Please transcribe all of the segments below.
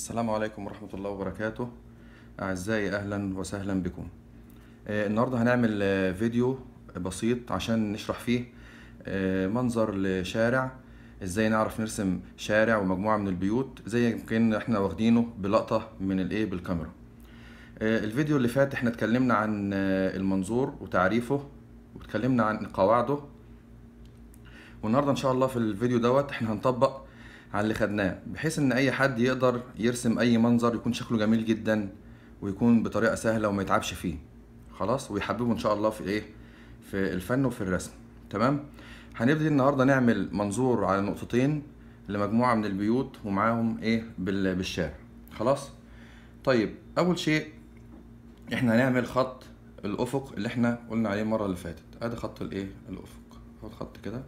السلام عليكم ورحمة الله وبركاته أعزائي أهلا وسهلا بكم آه، النهاردة هنعمل آه، فيديو بسيط عشان نشرح فيه آه، منظر لشارع ازاي نعرف نرسم شارع ومجموعة من البيوت زي يمكن احنا واخدينه بلقطة من الايه بالكاميرا آه، الفيديو اللي فات احنا اتكلمنا عن آه، المنظور وتعريفه واتكلمنا عن قواعده والنهارده ان شاء الله في الفيديو دوت احنا هنطبق على اللي خدناه بحيث ان اي حد يقدر يرسم اي منظر يكون شكله جميل جدا ويكون بطريقه سهله وما يتعبش فيه خلاص ويحببه ان شاء الله في ايه في الفن وفي الرسم تمام هنبتدي النهارده نعمل منظور على نقطتين لمجموعه من البيوت ومعاهم ايه بال- بالشارع خلاص طيب اول شيء احنا هنعمل خط الافق اللي احنا قلنا عليه المره اللي فاتت ادي خط الايه الافق خد خط كده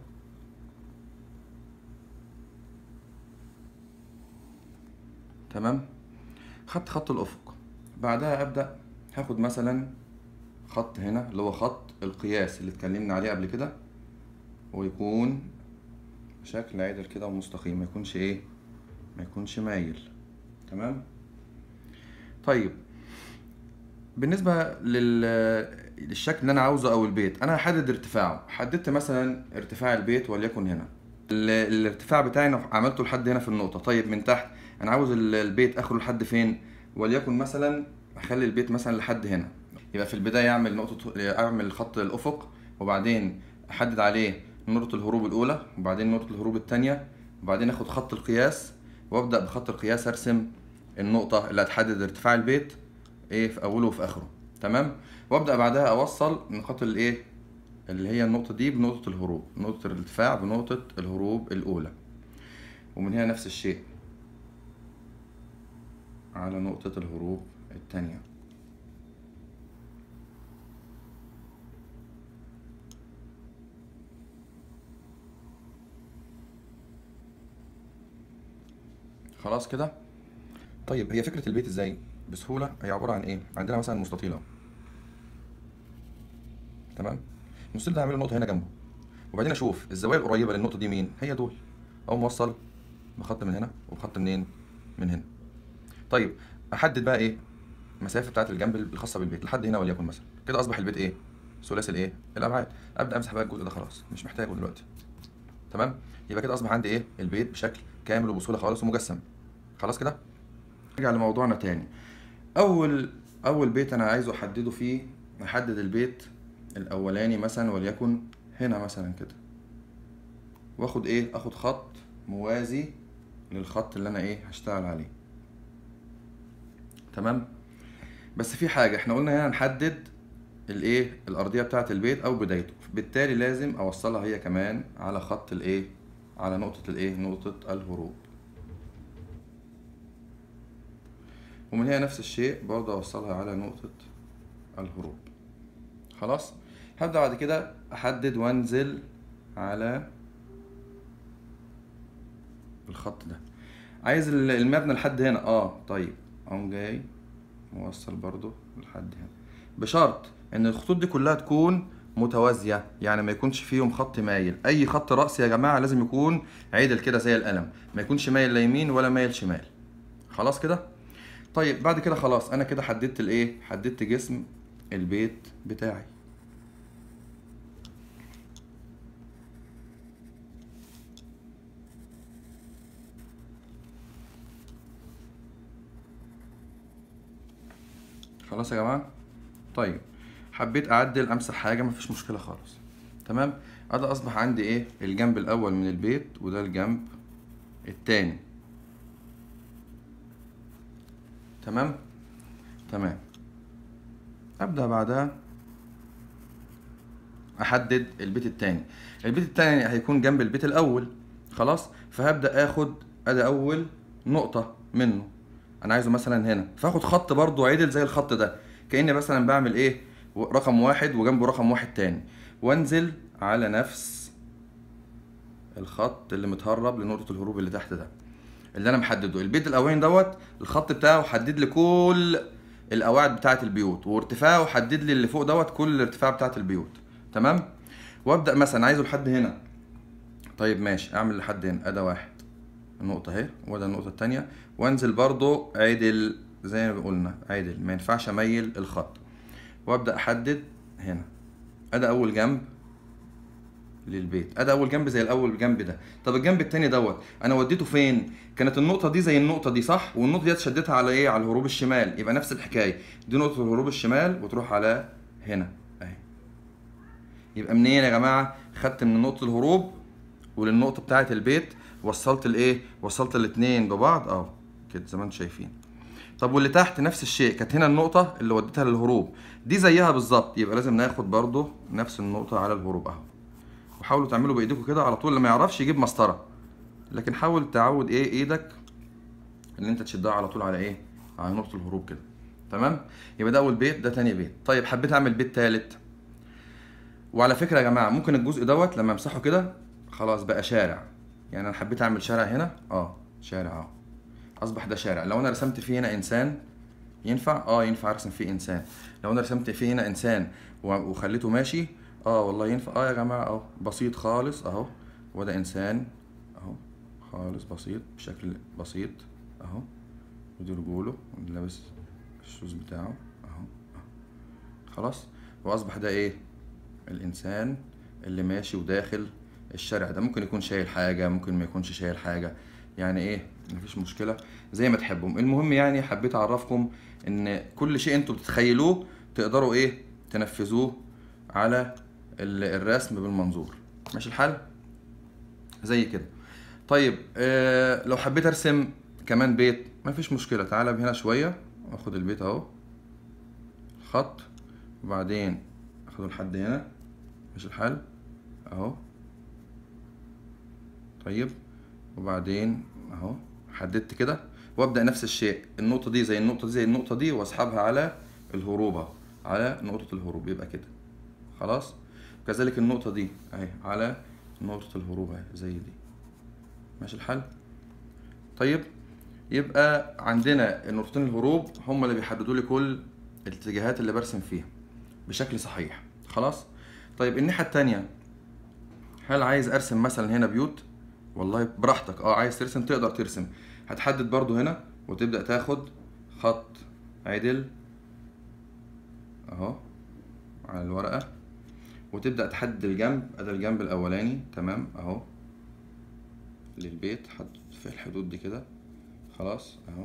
تمام خدت خط الافق بعدها ابدا هاخد مثلا خط هنا اللي هو خط القياس اللي اتكلمنا عليه قبل كده ويكون شكل عدل كده ومستقيم ما يكونش ايه ما يكونش مايل تمام طيب بالنسبة لل... للشكل اللي أنا عاوزه أو البيت أنا هحدد ارتفاعه حددت مثلا ارتفاع البيت وليكن هنا ال... الارتفاع بتاعي أنا عملته لحد هنا في النقطة طيب من تحت أنا عاوز ال- البيت آخره لحد فين وليكن مثلا أخلي البيت مثلا لحد هنا يبقى في البداية أعمل نقطة أعمل خط الأفق وبعدين أحدد عليه نقطة الهروب الأولى وبعدين نقطة الهروب التانية وبعدين آخد خط القياس وأبدأ بخط القياس أرسم النقطة اللي هتحدد ارتفاع البيت ايه في اوله وفي اخره تمام وابدا بعدها اوصل نقاط الايه اللي هي النقطه دي بنقطه الهروب نقطه الارتفاع بنقطه الهروب الاولى ومن هنا نفس الشيء على نقطه الهروب الثانيه خلاص كده طيب هي فكرة البيت ازاي؟ بسهولة هي عبارة عن ايه؟ عندنا مثلا مستطيل اهو تمام؟ المستطيل ده هعمله نقطة هنا جنبه وبعدين اشوف الزوايا القريبة للنقطة دي مين؟ هي دول اقوم موصل بخط من هنا وبخط منين؟ من هنا طيب احدد بقى ايه؟ المسافة بتاعت الجنب الخاصة بالبيت لحد هنا وليكن مثلا كده اصبح البيت ايه؟ ثلاثي الايه؟ الابعاد ابدا امسح بقى الجزء ده خلاص مش محتاجه دلوقتي تمام؟ يبقى كده اصبح عندي ايه؟ البيت بشكل كامل وبسهولة خالص ومجسم خلاص كده؟ نرجع لموضوعنا تاني اول اول بيت انا عايزه احدده فيه احدد البيت الاولاني مثلا وليكن هنا مثلا كده واخد ايه اخد خط موازي للخط اللي انا ايه هشتغل عليه تمام بس في حاجه احنا قلنا هنا نحدد الايه الارضيه بتاعه البيت او بدايته بالتالي لازم اوصلها هي كمان على خط الايه على نقطه الايه نقطه الهروب ومن هنا نفس الشيء برضه اوصلها على نقطة الهروب خلاص هبدأ بعد كده احدد وانزل على الخط ده عايز ال- المبنى لحد هنا اه طيب اقوم جاي موصل برضه لحد هنا بشرط ان الخطوط دي كلها تكون متوازية يعني ما يكونش فيهم خط مايل اي خط رأسي يا جماعة لازم يكون عدل كده زي القلم ما يكونش مايل لا يمين ولا مايل شمال خلاص كده طيب بعد كده خلاص انا كده حددت الايه حددت جسم البيت بتاعي خلاص يا جماعه طيب حبيت اعدل امسح حاجه مفيش مشكله خالص تمام هذا اصبح عندي ايه الجنب الاول من البيت وده الجنب التاني تمام تمام ابدا بعدها احدد البيت التاني البيت التاني هيكون جنب البيت الاول خلاص فهبدا اخد ادي اول نقطه منه انا عايزه مثلا هنا فاخد خط برضو عدل زي الخط ده كاني مثلا بعمل ايه رقم واحد وجنبه رقم واحد تاني وانزل على نفس الخط اللي متهرب لنقطه الهروب اللي تحت ده اللي انا محدده البيت الاولاني دوت الخط بتاعه حدد لي كل القواعد بتاعه البيوت وارتفاعه حدد لي اللي فوق دوت كل الارتفاع بتاعه البيوت تمام وابدا مثلا عايزه لحد هنا طيب ماشي اعمل لحد هنا ادي واحد النقطة اهي وده النقطة التانية وانزل برضو عدل زي ما قلنا عدل ما ينفعش اميل الخط وابدأ احدد هنا ادي اول جنب للبيت ادي اول جنب زي الاول جنب ده طب الجنب التاني دوت انا وديته فين كانت النقطه دي زي النقطه دي صح والنقطه دي شدتها على ايه على الهروب الشمال يبقى نفس الحكايه دي نقطه الهروب الشمال وتروح على هنا اهي يبقى منين يا جماعه خدت من نقطه الهروب وللنقطه بتاعه البيت وصلت الايه وصلت الاثنين ببعض اهو كده زي ما انتم شايفين طب واللي تحت نفس الشيء كانت هنا النقطه اللي وديتها للهروب دي زيها بالظبط يبقى لازم ناخد برضو نفس النقطه على الهروب اهو وحاولوا تعملوا بايديكم كده على طول اللي ما يعرفش يجيب مسطره لكن حاول تعود ايه ايدك ان انت تشدها على طول على ايه على نقطه الهروب كده تمام يبقى ده اول بيت ده تاني بيت طيب حبيت اعمل بيت تالت وعلى فكره يا جماعه ممكن الجزء دوت لما امسحه كده خلاص بقى شارع يعني انا حبيت اعمل شارع هنا اه شارع اه اصبح ده شارع لو انا رسمت فيه هنا انسان ينفع اه ينفع ارسم فيه انسان لو انا رسمت فيه هنا انسان و- وخليته ماشي اه والله ينفع اه يا جماعه اهو بسيط خالص اهو وده انسان اهو خالص بسيط بشكل بسيط اهو ودي رجوله لابس الشوز بتاعه اهو أهو. خلاص واصبح ده ايه الانسان اللي ماشي وداخل الشارع ده ممكن يكون شايل حاجه ممكن ما يكونش شايل حاجه يعني ايه مفيش مشكله زي ما تحبوا المهم يعني حبيت اعرفكم ان كل شيء انتوا بتتخيلوه تقدروا ايه تنفذوه على ال- الرسم بالمنظور ماشي الحال زي كده طيب آه لو حبيت ارسم كمان بيت مفيش مشكله تعالى هنا شويه اخد البيت اهو خط وبعدين اخده لحد هنا ماشي الحال اهو طيب وبعدين اهو حددت كده وابدا نفس الشيء النقطه دي زي النقطه دي زي النقطه دي واسحبها على الهروب اهو على نقطه الهروب يبقى كده خلاص كذلك النقطه دي اهي على نقطه الهروب اهي زي دي ماشي الحال طيب يبقى عندنا نقطتين الهروب هم اللي بيحددوا لي كل الاتجاهات اللي برسم فيها بشكل صحيح خلاص طيب الناحيه التانية هل عايز ارسم مثلا هنا بيوت والله براحتك اه عايز ترسم تقدر ترسم هتحدد برضو هنا وتبدا تاخد خط عدل اهو على الورقه وتبدا تحدد الجنب ادي الجنب الاولاني تمام اهو للبيت حدد في الحدود دي كده خلاص اهو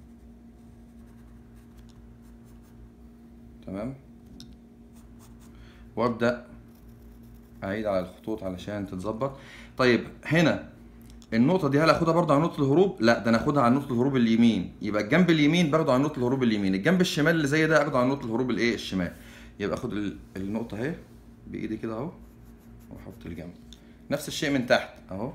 تمام وابدا اعيد على الخطوط علشان تتظبط طيب هنا النقطة دي هل اخدها برضه على نقطة الهروب؟ لا ده انا اخدها على نقطة الهروب اليمين، يبقى الجنب اليمين باخده على نقطة الهروب اليمين، الجنب الشمال اللي زي ده اخده على نقطة الهروب الايه؟ الشمال. يبقى اخد ال- النقطة اهي بايدي كده اهو واحط الجنب. نفس الشيء من تحت اهو.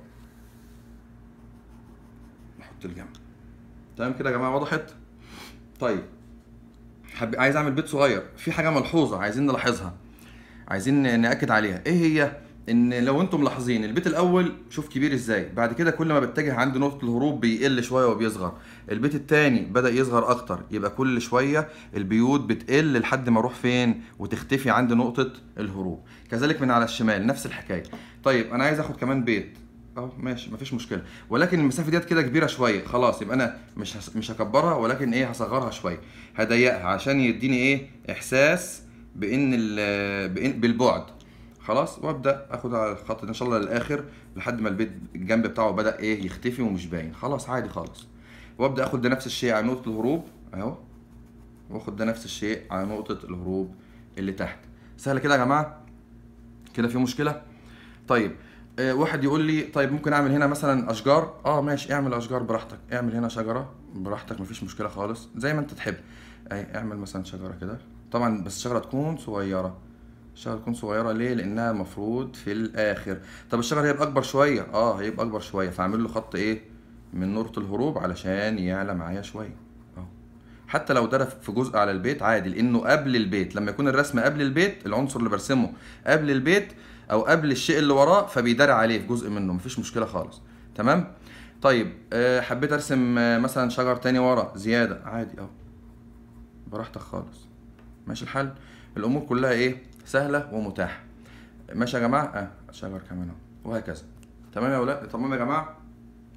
احط الجنب. تمام كده يا جماعة وضحت؟ طيب حب... عايز اعمل بيت صغير، في حاجة ملحوظة عايزين نلاحظها. عايزين ناكد عليها، ايه هي؟ ان لو انتم ملاحظين البيت الاول شوف كبير ازاي بعد كده كل ما بتجه عند نقطه الهروب بيقل شويه وبيصغر البيت التاني بدا يصغر اكتر يبقى كل شويه البيوت بتقل لحد ما اروح فين وتختفي عند نقطه الهروب كذلك من على الشمال نفس الحكايه طيب انا عايز اخد كمان بيت اهو ماشي مفيش مشكله ولكن المسافه ديت كده كبيره شويه خلاص يبقى انا مش هس... مش هكبرها ولكن ايه هصغرها شويه هضيقها عشان يديني ايه احساس بان ال... بإن... بالبعد خلاص وابدا اخد على الخط ده ان شاء الله للاخر لحد ما البيت الجنب بتاعه بدا ايه يختفي ومش باين خلاص عادي خالص وابدا اخد ده نفس الشيء على نقطه الهروب اهو واخد ده نفس الشيء على نقطه الهروب اللي تحت سهله كده يا جماعه كده في مشكله طيب آه واحد يقول لي طيب ممكن اعمل هنا مثلا اشجار اه ماشي اعمل اشجار براحتك اعمل هنا شجره براحتك مفيش مشكله خالص زي ما انت تحب اهي اعمل مثلا شجره كده طبعا بس الشجره تكون صغيره الشجره تكون صغيره ليه لانها المفروض في الاخر طب الشجره هيبقى اكبر شويه اه هيبقى اكبر شويه فاعمل له خط ايه من نقطه الهروب علشان يعلى معايا شويه اهو حتى لو ده في جزء على البيت عادي لانه قبل البيت لما يكون الرسم قبل البيت العنصر اللي برسمه قبل البيت او قبل الشيء اللي وراه فبيداري عليه في جزء منه مفيش مشكله خالص تمام طيب آه حبيت ارسم آه مثلا شجر تاني ورا زياده عادي اهو براحتك خالص ماشي الحال الامور كلها ايه سهله ومتاحه ماشي يا جماعه اه شجر كمان اهو وهكذا تمام يا ولاد تمام يا جماعه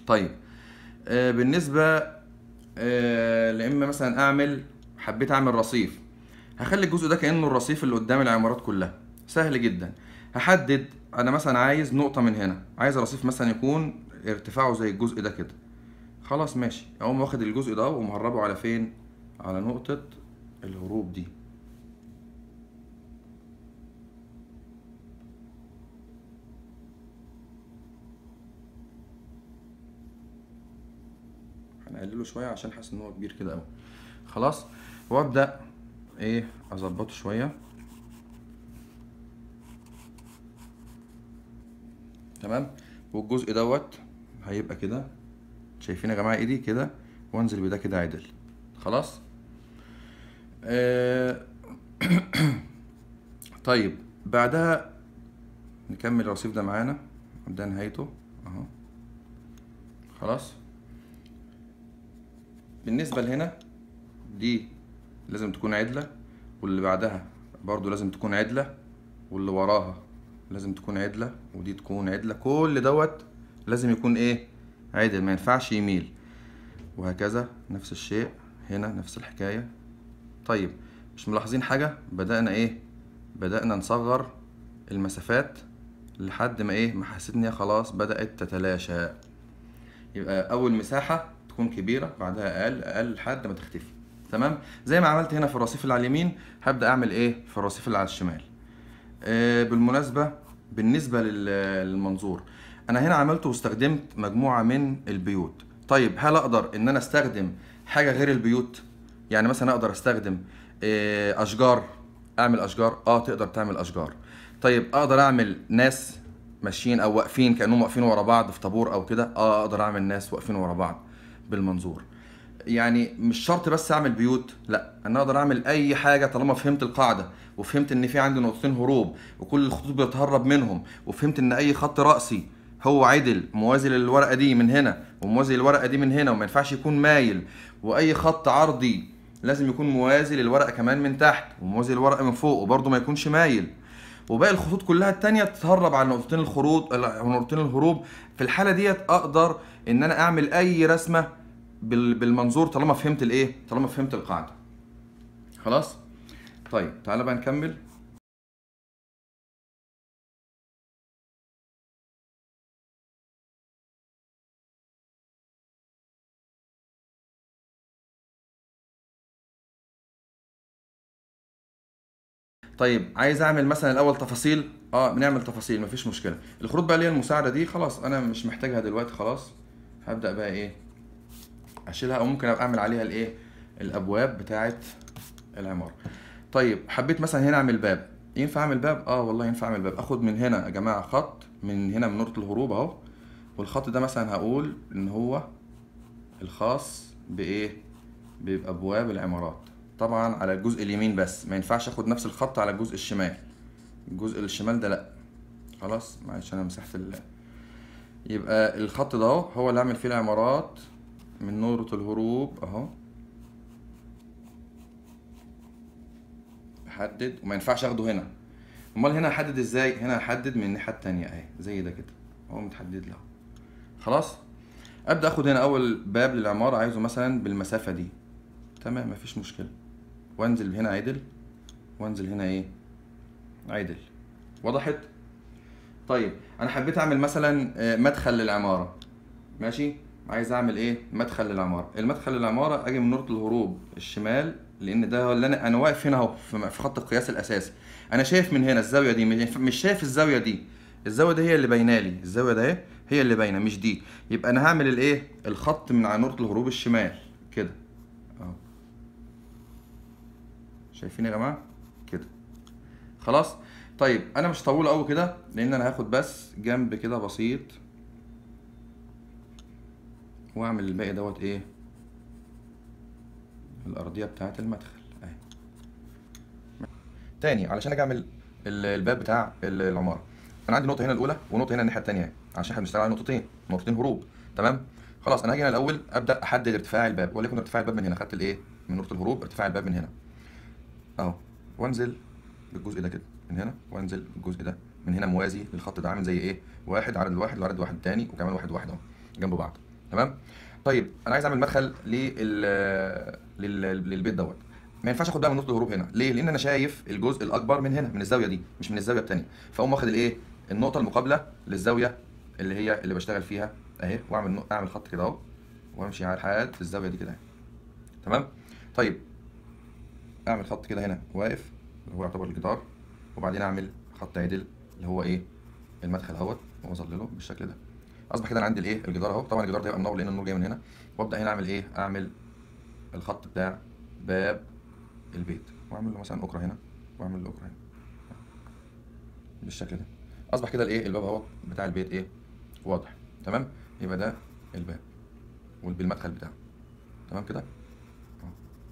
طيب آه بالنسبه آه لاما مثلا اعمل حبيت اعمل رصيف هخلي الجزء ده كانه الرصيف اللي قدام العمارات كلها سهل جدا هحدد انا مثلا عايز نقطه من هنا عايز الرصيف مثلا يكون ارتفاعه زي الجزء ده كده خلاص ماشي اقوم واخد الجزء ده ومهربه على فين على نقطه الهروب دي هنقلله شويه عشان حاسس ان هو كبير كده قوي خلاص وابدا ايه اظبطه شويه تمام والجزء دوت هيبقى كده شايفين يا جماعه ايدي كده وانزل بده كده عدل خلاص آه طيب بعدها نكمل الرصيف ده معانا ده نهايته اهو خلاص بالنسبة لهنا دي لازم تكون عدلة واللي بعدها برضو لازم تكون عدلة واللي وراها لازم تكون عدلة ودي تكون عدلة كل دوت لازم يكون ايه عدل ما ينفعش يميل وهكذا نفس الشيء هنا نفس الحكاية طيب مش ملاحظين حاجة بدأنا ايه بدأنا نصغر المسافات لحد ما ايه ما حسيت ان هي خلاص بدأت تتلاشى يبقى اول مساحة تكون كبيرة بعدها اقل اقل لحد ما تختفي تمام زي ما عملت هنا في الرصيف اللي على اليمين هبدأ اعمل ايه في الرصيف اللي على الشمال آه بالمناسبة بالنسبة لل- للمنظور انا هنا عملت واستخدمت مجموعة من البيوت طيب هل اقدر ان انا استخدم حاجة غير البيوت يعني مثلا اقدر استخدم آه، اشجار اعمل اشجار اه تقدر تعمل اشجار طيب اقدر اعمل ناس ماشيين او واقفين كانهم واقفين ورا بعض في طابور او كده اه اقدر اعمل ناس واقفين ورا بعض بالمنظور يعني مش شرط بس اعمل بيوت لا انا اقدر اعمل اي حاجه طالما فهمت القاعده وفهمت ان في عندي نقطتين هروب وكل الخطوط بتهرب منهم وفهمت ان اي خط راسي هو عدل موازي للورقه دي من هنا وموازي للورقه دي من هنا وما ينفعش يكون مايل واي خط عرضي لازم يكون موازي للورقه كمان من تحت وموازي للورقه من فوق وبرده ما يكونش مايل وباقي الخطوط كلها التانية تتهرب على نقطتين الخروج نقطتين الهروب في الحالة ديت اقدر ان انا اعمل اي رسمة بال- بالمنظور طالما فهمت الايه طالما فهمت القاعدة خلاص طيب تعالى بقى نكمل طيب عايز اعمل مثلا الاول تفاصيل اه بنعمل تفاصيل مفيش مشكله الخروط بقى اللي هي المساعده دي خلاص انا مش محتاجها دلوقتي خلاص هبدا بقى ايه اشيلها او ممكن ابقى اعمل عليها الايه الابواب بتاعه العماره طيب حبيت مثلا هنا اعمل باب ينفع اعمل باب اه والله ينفع اعمل باب اخد من هنا يا جماعه خط من هنا من نقطه الهروب اهو والخط ده مثلا هقول ان هو الخاص بايه بابواب العمارات طبعا على الجزء اليمين بس ما ينفعش اخد نفس الخط على الجزء الشمال الجزء الشمال ده لا خلاص معلش انا مسحت ال يبقى الخط ده اهو هو اللي هعمل فيه العمارات من نقطة الهروب اهو احدد وما ينفعش اخده هنا امال هنا احدد ازاي هنا احدد من الناحية التانية اهي زي ده كده اهو متحدد له خلاص ابدا اخد هنا اول باب للعمارة عايزه مثلا بالمسافة دي تمام مفيش مشكلة وانزل هنا عدل وانزل هنا ايه عدل وضحت طيب انا حبيت اعمل مثلا آه، مدخل للعمارة ماشي عايز اعمل ايه مدخل للعمارة المدخل للعمارة اجي من نقطة الهروب الشمال لان ده هو اللي انا انا واقف هنا اهو في في خط القياس الاساسي انا شايف من هنا الزاوية دي مش مش شايف الزاوية دي الزاوية دي هي اللي باينه لي الزاوية ده اهي هي اللي باينه مش دي يبقى انا هعمل الايه الخط من على نقطة الهروب الشمال كده اهو شايفين يا جماعه كده خلاص طيب انا مش هطوله قوي كده لان انا هاخد بس جنب كده بسيط واعمل الباقي دوت ايه الارضيه بتاعه المدخل اهي تاني علشان اجي اعمل ال- الباب بتاع ال- العماره انا عندي نقطه هنا الاولى ونقطه هنا الناحيه التانيه عشان احنا بنشتغل على نقطتين نقطتين هروب تمام خلاص انا هاجي هنا الاول ابدا احدد ارتفاع الباب وليكن ارتفاع الباب من هنا خدت الايه من نقطه الهروب ارتفاع الباب من هنا اهو وانزل بالجزء ده كده من هنا وانزل بالجزء ده من هنا موازي للخط ده عامل زي ايه واحد عدد واحد وعدد واحد تاني وكمان واحد واحد اهو جنب بعض تمام طيب انا عايز اعمل مدخل لل لل- للبيت دوت ما ينفعش اخد بقى من نقطه الهروب هنا ليه لان انا شايف الجزء الاكبر من هنا من الزاويه دي مش من الزاويه الثانيه فاقوم واخد الايه النقطه المقابله للزاويه اللي هي اللي بشتغل فيها اهي واعمل نق- اعمل خط كده اهو وامشي على لحد الزاويه دي كده اهي. تمام طيب اعمل خط كده هنا واقف اللي هو يعتبر الجدار وبعدين اعمل خط عدل اللي هو ايه المدخل اهوت واظلله بالشكل ده اصبح كده انا عندي الايه الجدار اهو طبعا الجدار ده هيبقى منور لان النور جاي من هنا وابدا هنا اعمل ايه اعمل الخط بتاع باب البيت واعمل له مثلا اكره هنا واعمل له اكره هنا بالشكل ده اصبح كده الايه الباب اهو بتاع البيت ايه واضح تمام يبقى ده الباب والمدخل بتاعه تمام كده اهو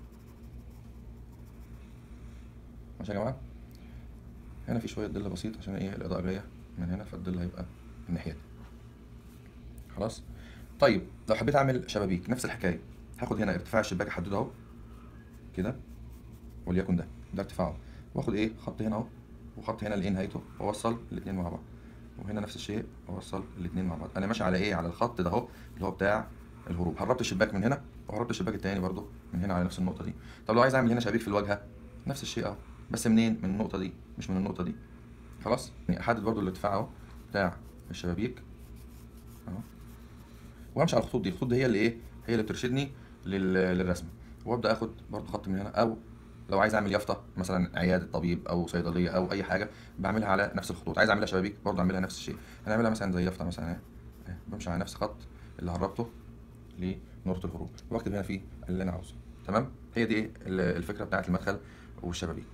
ماشي يا جماعه هنا في شويه ظل بسيط عشان ايه الاضاءه جايه من هنا فالظل هيبقى الناحيه دي خلاص طيب لو حبيت اعمل شبابيك نفس الحكايه هاخد هنا ارتفاع الشباك احدده اهو كده وليكن ده ده ارتفاعه واخد ايه خط هنا اهو وخط هنا لايه نهايته واوصل الاثنين مع بعض وهنا نفس الشيء اوصل الاثنين مع بعض انا ماشي على ايه على الخط ده اهو اللي هو بتاع الهروب هربت الشباك من هنا وهربت الشباك التاني برضو من هنا على نفس النقطه دي طب لو عايز اعمل هنا شبابيك في الواجهه نفس الشيء اهو بس منين من النقطه دي مش من النقطه دي خلاص يعني احدد برضو الارتفاع اهو بتاع الشبابيك اهو وامشي على الخطوط دي الخطوط دي هي اللي ايه هي اللي بترشدني لل... للرسم وابدا اخد برضو خط من هنا او لو عايز اعمل يافطه مثلا عياده طبيب او صيدليه او اي حاجه بعملها على نفس الخطوط عايز اعملها شبابيك برضو اعملها نفس الشيء هنعملها مثلا زي يافطه مثلا اهي اهي. بمشي على نفس الخط اللي هربته لنقطه الهروب واكتب هنا فيه اللي انا عاوزه تمام هي دي ايه ال- الفكره بتاعت المدخل والشبابيك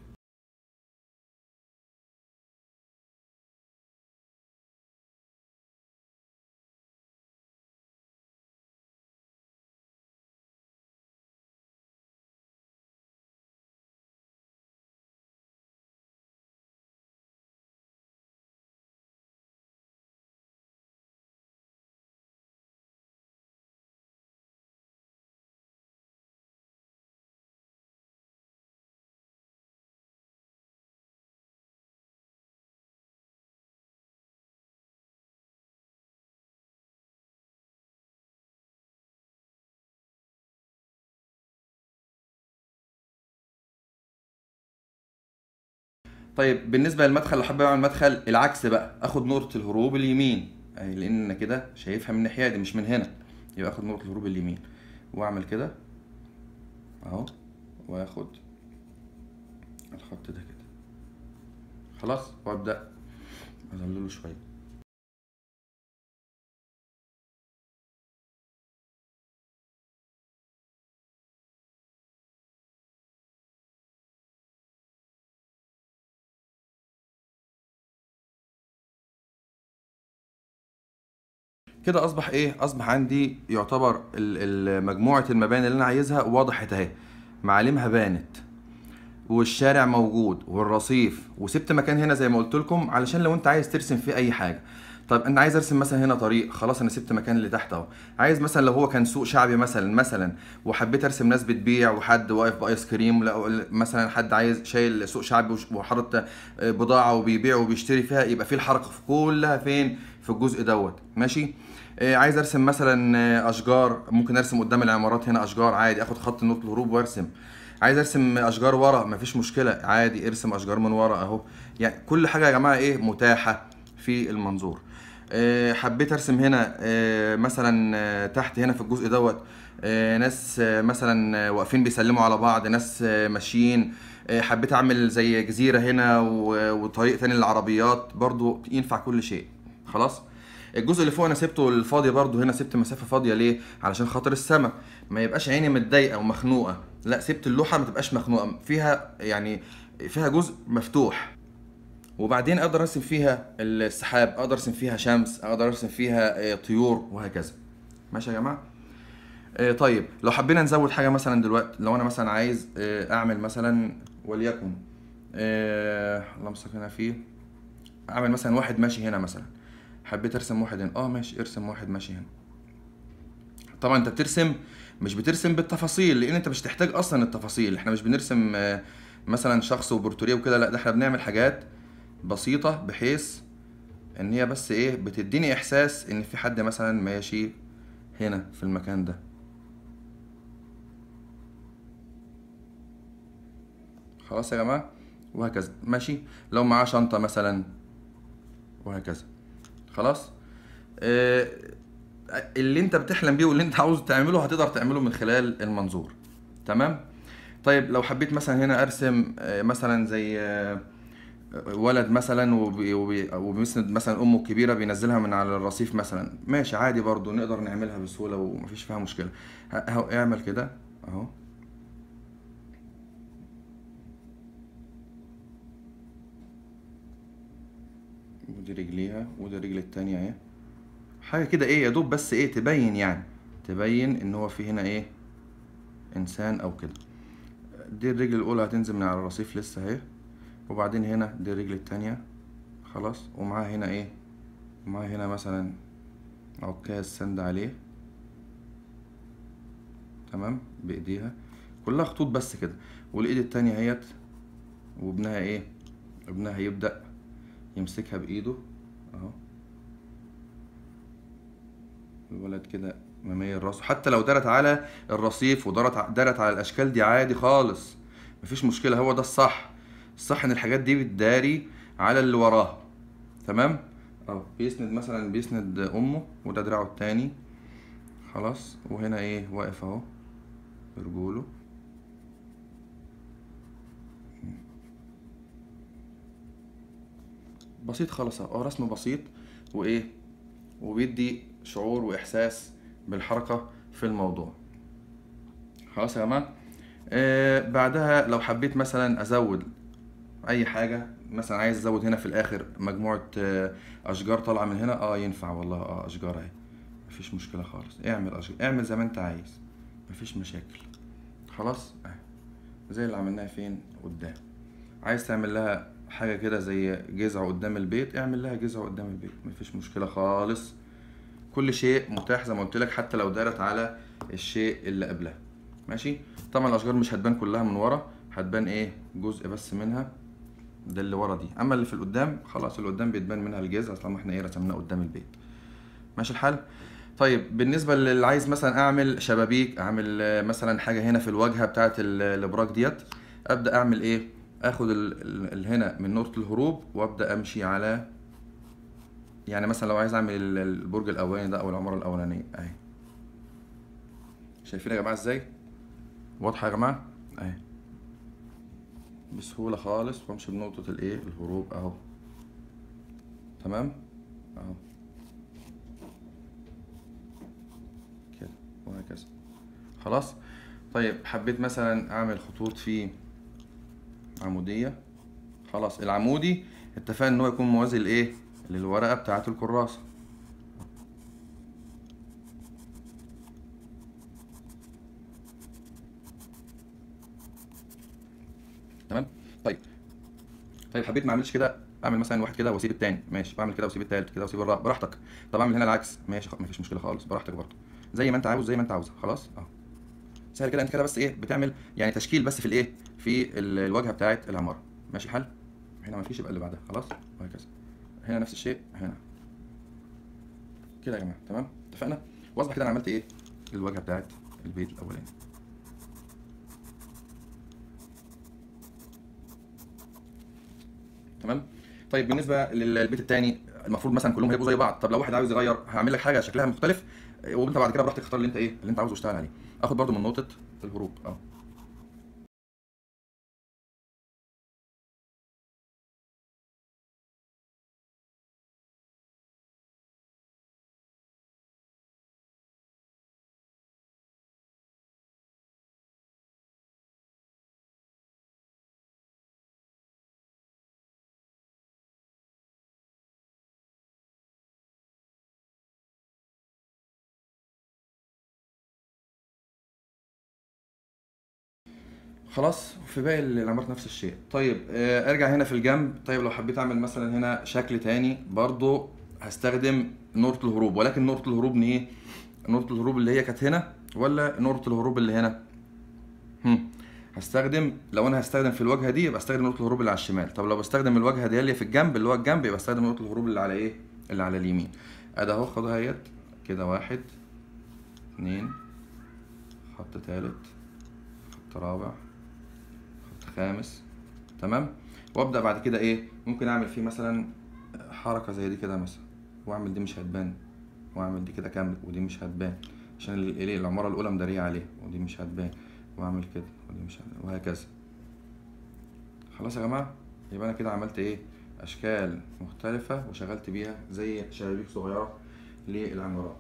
طيب بالنسبه للمدخل لو حابب اعمل مدخل العكس بقى اخد نقطه الهروب اليمين يعني لان انا كده شايفها من الناحيه دي مش من هنا يبقى اخد نقطه الهروب اليمين واعمل كده اهو واخد الخط ده كده خلاص وابدا اظلله شويه كده اصبح ايه اصبح عندي يعتبر ال- ال- مجموعه المباني اللي انا عايزها وضحت اهي معالمها بانت والشارع موجود والرصيف وسبت مكان هنا زي ما قلت لكم علشان لو انت عايز ترسم فيه اي حاجه طب انا عايز ارسم مثلا هنا طريق خلاص انا سبت مكان اللي تحت اهو عايز مثلا لو هو كان سوق شعبي مثلا مثلا وحبيت ارسم ناس بتبيع وحد واقف بايس كريم لا مثلا حد عايز شايل سوق شعبي وش- وحاطط آه، بضاعه وبيبيع وبيشتري فيها يبقى في الحركه في كلها فين في الجزء دوت ماشي آه، عايز ارسم مثلا آه، اشجار ممكن ارسم قدام العمارات هنا اشجار عادي اخد خط نقطه الهروب وارسم عايز ارسم اشجار ورا مفيش مشكله عادي ارسم اشجار من ورا اهو يعني كل حاجه يا جماعه ايه متاحه في المنظور آه، حبيت ارسم هنا آه، مثلا آه، تحت هنا في الجزء دوت آه، ناس آه، مثلا آه، واقفين بيسلموا على بعض ناس آه، ماشيين آه، حبيت اعمل زي جزيره هنا و- وطريق تاني للعربيات برضو ينفع كل شيء خلاص الجزء اللي فوق انا سبته الفاضي برضو هنا سبت مسافه فاضيه ليه علشان خاطر السما ما يبقاش عيني متضايقه ومخنوقه لا سبت اللوحه ما تبقاش مخنوقه فيها يعني فيها جزء مفتوح وبعدين اقدر ارسم فيها السحاب اقدر ارسم فيها شمس اقدر ارسم فيها آه، طيور وهكذا ماشي يا جماعه آه، طيب لو حبينا نزود حاجه مثلا دلوقتي لو انا مثلا عايز آه، اعمل مثلا وليكن آه، اللهم صل هنا فيه اعمل مثلا واحد ماشي هنا مثلا حبيت ارسم واحد هنا اه ماشي ارسم واحد ماشي هنا طبعا انت بترسم مش بترسم بالتفاصيل لان انت مش تحتاج اصلا التفاصيل احنا مش بنرسم آه، مثلا شخص وبورتريه وكده لا ده احنا بنعمل حاجات بسيطة بحيث ان هي بس ايه بتديني احساس ان في حد مثلا ماشي هنا في المكان ده خلاص يا جماعة وهكذا ماشي لو معاه شنطة مثلا وهكذا خلاص آه اللي انت بتحلم بيه واللي انت عاوز تعمله هتقدر تعمله من خلال المنظور تمام طيب لو حبيت مثلا هنا ارسم آه مثلا زي آه ولد مثلا وبي- وبي- وبيسند مثلا امه الكبيره بينزلها من على الرصيف مثلا ماشي عادي برضو نقدر نعملها بسهوله ومفيش فيها مشكله ه- اهو اعمل كده اهو ودي رجليها ودي الرجل التانية اهي حاجة كده ايه يا دوب بس ايه تبين يعني تبين ان هو في هنا ايه انسان او كده دي الرجل الاولى هتنزل من على الرصيف لسه اهي وبعدين هنا دي الرجل التانية خلاص ومعاه هنا ايه معاه هنا مثلا عكاز سند عليه تمام بايديها كلها خطوط بس كده والايد التانية اهيت وابنها ايه ابنها يبدأ يمسكها بايده اهو الولد كده مميل راسه حتى لو دارت على الرصيف ودارت ع- دارت على الاشكال دي عادي خالص مفيش مشكله هو ده الصح الصح ان الحاجات دي بتداري على اللي وراها تمام اهو بيسند مثلا بيسند امه وده دراعه التاني خلاص وهنا ايه واقف اهو برجوله بسيط خالص اهو رسم بسيط وايه وبيدي شعور واحساس بالحركه في الموضوع خلاص يا جماعه آه بعدها لو حبيت مثلا ازود اي حاجه مثلا عايز ازود هنا في الاخر مجموعه آه اشجار طالعه من هنا اه ينفع والله اه اشجار اهي مفيش مشكله خالص اعمل أشجار. اعمل زي ما انت عايز مفيش مشاكل خلاص اهي زي اللي عملناها فين قدام عايز تعمل لها حاجه كده زي جذع قدام البيت اعمل لها جذع قدام البيت مفيش مشكله خالص كل شيء متاح زي ما قلت لك حتى لو دارت على الشيء اللي قبلها ماشي طبعا الاشجار مش هتبان كلها من ورا هتبان ايه جزء بس منها ده اللي ورا دي اما اللي في القدام خلاص اللي قدام بيتبان منها الجذع طالما احنا ايه رسمناه قدام البيت ماشي الحال طيب بالنسبه للي عايز مثلا اعمل شبابيك اعمل آه، مثلا حاجه هنا في الواجهه بتاعه ال- الابراج ديت ابدا اعمل ايه اخد ال- ال- ال- هنا من نقطه الهروب وابدا امشي على يعني مثلا لو عايز اعمل ال- البرج الاولاني ده او العماره الاولانيه اهي شايفين يا جماعه ازاي واضحه يا جماعه اهي بسهوله خالص وامشي بنقطه الايه الهروب اهو تمام اهو كده وهكذا خلاص طيب حبيت مثلا اعمل خطوط في عموديه خلاص العمودي اتفقنا ان هو يكون موازي لايه للورقه بتاعه الكراسه تمام طيب طيب حبيت ما اعملش كده اعمل مثلا واحد كده واسيب التاني ماشي بعمل كده واسيب التالت كده واسيب الرابع براحتك طب اعمل هنا العكس ماشي خ- مفيش مشكله خالص براحتك برضه زي ما انت عاوز زي ما انت عاوزها خلاص اهو سهل كده انت كده بس ايه بتعمل يعني تشكيل بس في الايه في ال- الواجهه بتاعه العماره ماشي الحال هنا مفيش يبقى اللي بعدها خلاص وهكذا هنا نفس الشيء هنا كده يا جماعه تمام اتفقنا واصبح كده انا عملت ايه الواجهه بتاعه البيت الاولاني تمام طيب بالنسبه للبيت الثاني المفروض مثلا كلهم هيبقوا زي بعض طب لو واحد عاوز يغير هعمل لك حاجه شكلها مختلف إيه، وانت بعد كده براحتك تختار اللي انت ايه اللي انت عاوزه تشتغل عليه اخد برضو من نقطه الهروب اهو خلاص في باقي العمارات نفس الشيء طيب آه، ارجع هنا في الجنب طيب لو حبيت اعمل مثلا هنا شكل تاني برضو هستخدم نقطة الهروب ولكن نقطة الهروب من ايه نقطة الهروب اللي هي كانت هنا ولا نقطة الهروب اللي هنا هم. هستخدم لو انا هستخدم في الواجهة دي يبقى استخدم نقطة الهروب اللي على الشمال طب لو بستخدم الواجهة دي اللي في الجنب اللي هو الجنب يبقى استخدم نقطة الهروب اللي على ايه اللي على اليمين ادي اهو خدها اهيت كده واحد اتنين خط تالت خط رابع خط خامس تمام وابدا بعد كده ايه ممكن اعمل فيه مثلا حركه زي دي كده مثلا واعمل دي مش هتبان واعمل دي كده كامل ودي مش هتبان عشان ال- ايه العماره الاولى مداريه عليها ودي مش هتبان واعمل كده ودي مش هتبان وهكذا خلاص يا جماعه يبقى انا كده عملت ايه اشكال مختلفه وشغلت بيها زي شبابيك صغيره للعمارات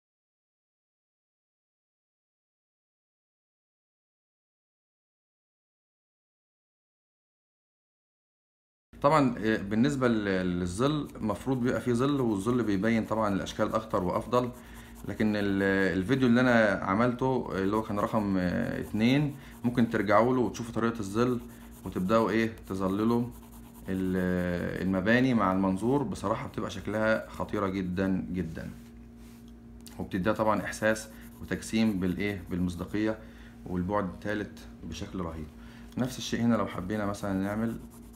طبعا آه، بالنسبة لل- للظل المفروض بيبقى فيه ظل والظل بيبين طبعا الأشكال أكتر وأفضل لكن ال- الفيديو اللي أنا عملته اللي هو كان رقم آه، اتنين ممكن ترجعوا له وتشوفوا طريقة الظل وتبدأوا إيه تظللوا ال- المباني مع المنظور بصراحة بتبقى شكلها خطيرة جدا جدا وبتديها طبعا إحساس وتجسيم بالإيه بالمصداقية والبعد الثالث بشكل رهيب نفس الشيء هنا لو حبينا مثلا نعمل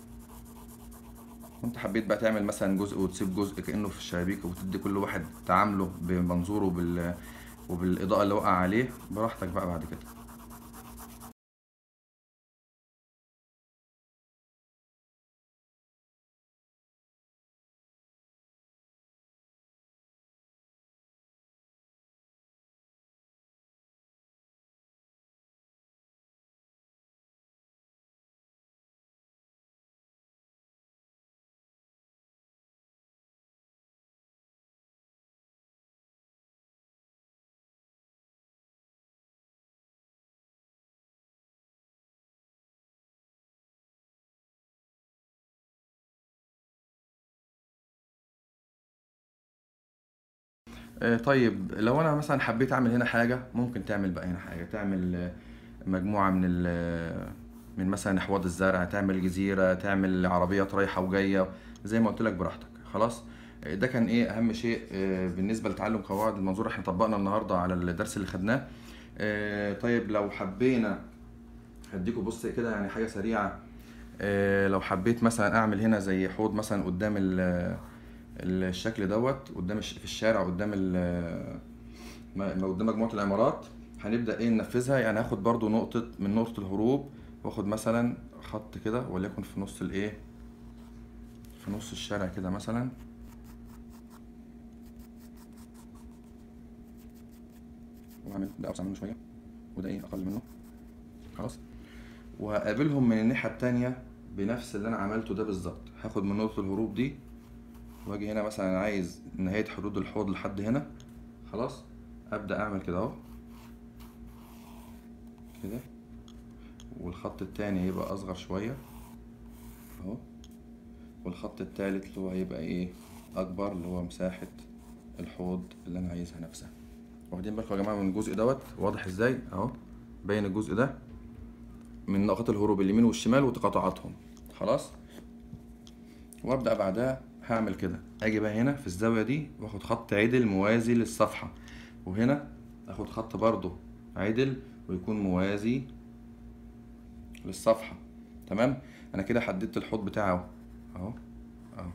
وانت حبيت بقى تعمل مثلا جزء وتسيب جزء كأنه في الشبابيك وتدي كل واحد تعامله بمنظوره وبال وبالإضاءة اللي وقع عليه براحتك بقى بعد كده آه، طيب لو انا مثلا حبيت اعمل هنا حاجة ممكن تعمل بقى هنا حاجة تعمل آه، مجموعة من ال من مثلا احواض الزرع تعمل جزيرة تعمل عربيات رايحة وجاية زي ما قلت لك براحتك خلاص آه، ده كان ايه اهم شيء آه، بالنسبة لتعلم قواعد المنظور احنا طبقنا النهاردة على الدرس اللي خدناه آه، طيب لو حبينا هديكوا بص كده يعني حاجة سريعة آه، لو حبيت مثلا اعمل هنا زي حوض مثلا قدام ال- الشكل دوت قدام الش- في الشارع قدام ال- م- قدام مجموعة العمارات هنبدأ ايه ننفذها يعني هاخد برضو نقطة من نقطة الهروب واخد مثلا خط كده وليكن في نص الايه في نص الشارع كده مثلا واعمل ده اوسع منه شوية وده ايه اقل منه خلاص وهقابلهم من الناحية التانية بنفس اللي انا عملته ده بالظبط هاخد من نقطة الهروب دي واجي هنا مثلا عايز نهاية حدود الحوض لحد هنا خلاص ابدأ اعمل كده اهو كده والخط التاني هيبقى اصغر شوية اهو والخط التالت اللي هو هيبقى ايه اكبر اللي هو مساحة الحوض اللي انا عايزها نفسها واخدين بالكم يا جماعة من الجزء دوت واضح ازاي اهو باين الجزء ده من نقاط الهروب اليمين والشمال وتقاطعاتهم خلاص وابدا بعدها هعمل كده اجي بقى هنا في الزاويه دي واخد خط عدل موازي للصفحه وهنا اخد خط برضو عدل ويكون موازي للصفحه تمام انا كده حددت الحوض بتاعه اهو اهو اهو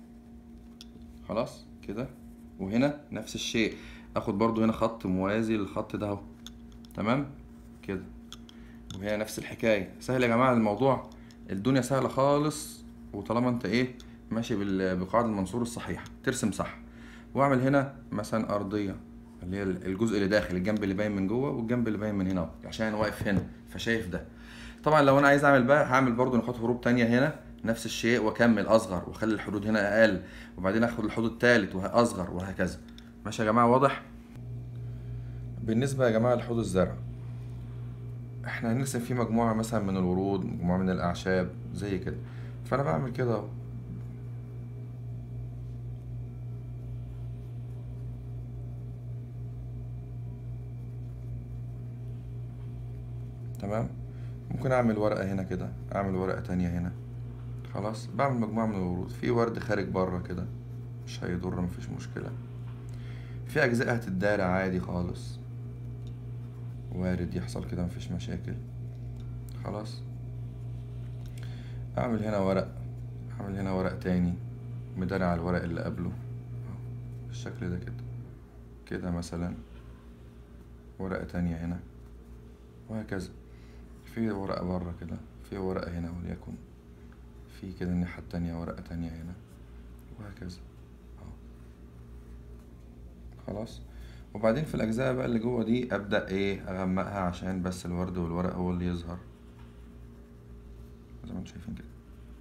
خلاص كده وهنا نفس الشيء اخد برضو هنا خط موازي للخط ده اهو تمام كده وهي نفس الحكايه سهل يا جماعه الموضوع الدنيا سهله خالص وطالما انت ايه ماشي بال- بقواعد المنصور الصحيحه ترسم صح واعمل هنا مثلا ارضيه اللي هي الجزء اللي داخل الجنب اللي باين من جوه والجنب اللي باين من هنا اهو عشان انا واقف هنا فشايف ده طبعا لو انا عايز اعمل بقى هعمل برضو نقاط هروب تانية هنا نفس الشيء واكمل اصغر واخلي الحدود هنا اقل وبعدين اخد الحوض التالت واصغر وهكذا ماشي يا جماعه واضح بالنسبه يا جماعه لحوض الزرع احنا هنرسم فيه مجموعة مثلا من الورود مجموعة من الأعشاب زي كده فأنا بعمل كده اهو تمام ممكن أعمل ورقة هنا كده أعمل ورقة تانية هنا خلاص بعمل مجموعة من الورود في ورد خارج بره كده مش هيضر مفيش مشكلة في أجزاء هتتدارى عادي خالص وارد يحصل كده مفيش مشاكل خلاص اعمل هنا ورق اعمل هنا ورق تاني مداري على الورق اللي قبله أهو، بالشكل ده كده كده مثلا ورقة تانية هنا وهكذا في ورقة بره كده في ورقة هنا وليكن في كده الناحية التانية ورقة تانية هنا وهكذا اهو خلاص وبعدين في الأجزاء بقى اللي جوه دي أبدأ إيه أغمقها عشان بس الورد والورق هو اللي يظهر زي ما انتم شايفين كده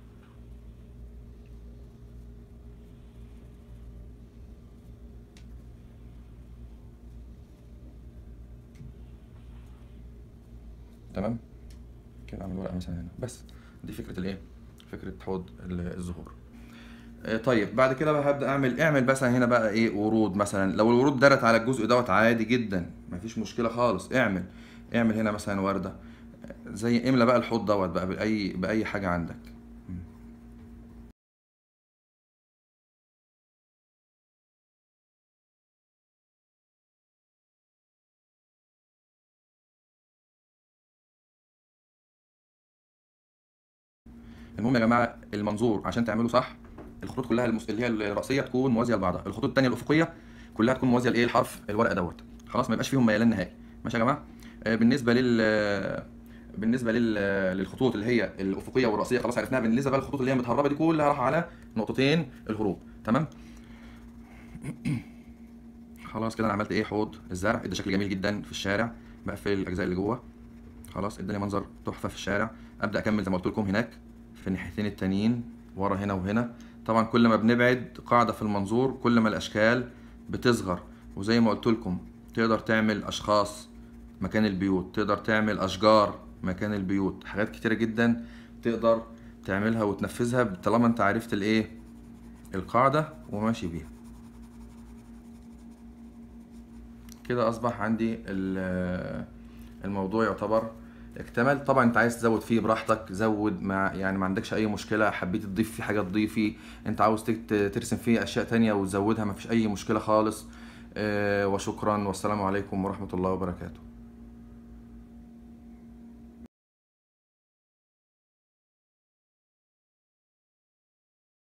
تمام كده اعمل ورقه مثلا هنا بس دي فكره الايه فكره حوض ال- الزهور آه، طيب بعد كده بقى هبدا اعمل اعمل مثلا هنا بقى ايه ورود مثلا لو الورود دارت على الجزء دوت عادي جدا مفيش مشكله خالص اعمل اعمل هنا مثلا ورده آه، زي املى بقى الحوض دوت بقى باي باي حاجه عندك المهم يا جماعه المنظور عشان تعمله صح الخطوط كلها المس... اللي هي الراسيه تكون موازيه لبعضها الخطوط الثانيه الافقيه كلها تكون موازيه لايه الحرف الورقه دوت خلاص ما يبقاش فيهم ميلان نهائي ماشي يا جماعه آه، بالنسبه لل بالنسبه لل... للخطوط اللي هي الافقيه والراسيه خلاص عرفناها بالنسبه بقى للخطوط اللي هي متهربه دي كلها راح على نقطتين الهروب تمام خلاص كده انا عملت ايه حوض الزرع ادى شكل جميل جدا في الشارع بقفل الاجزاء اللي جوه خلاص اداني منظر تحفه في الشارع ابدا اكمل زي ما قلت لكم هناك في الناحيتين التانيين ورا هنا وهنا طبعا كل ما بنبعد قاعده في المنظور كل ما الاشكال بتصغر وزي ما قلت لكم تقدر تعمل اشخاص مكان البيوت تقدر تعمل اشجار مكان البيوت حاجات كتيره جدا تقدر تعملها وتنفذها طالما انت عرفت الايه القاعده وماشي بيها كده اصبح عندي ال- الموضوع يعتبر اكتمل طبعا انت عايز تزود فيه براحتك زود ما يعني ما عندكش اي مشكله حبيت تضيف فيه حاجه تضيفي انت عاوز تكت- ترسم فيه اشياء تانية وتزودها ما فيش اي مشكله خالص آه، وشكرا والسلام عليكم ورحمه الله وبركاته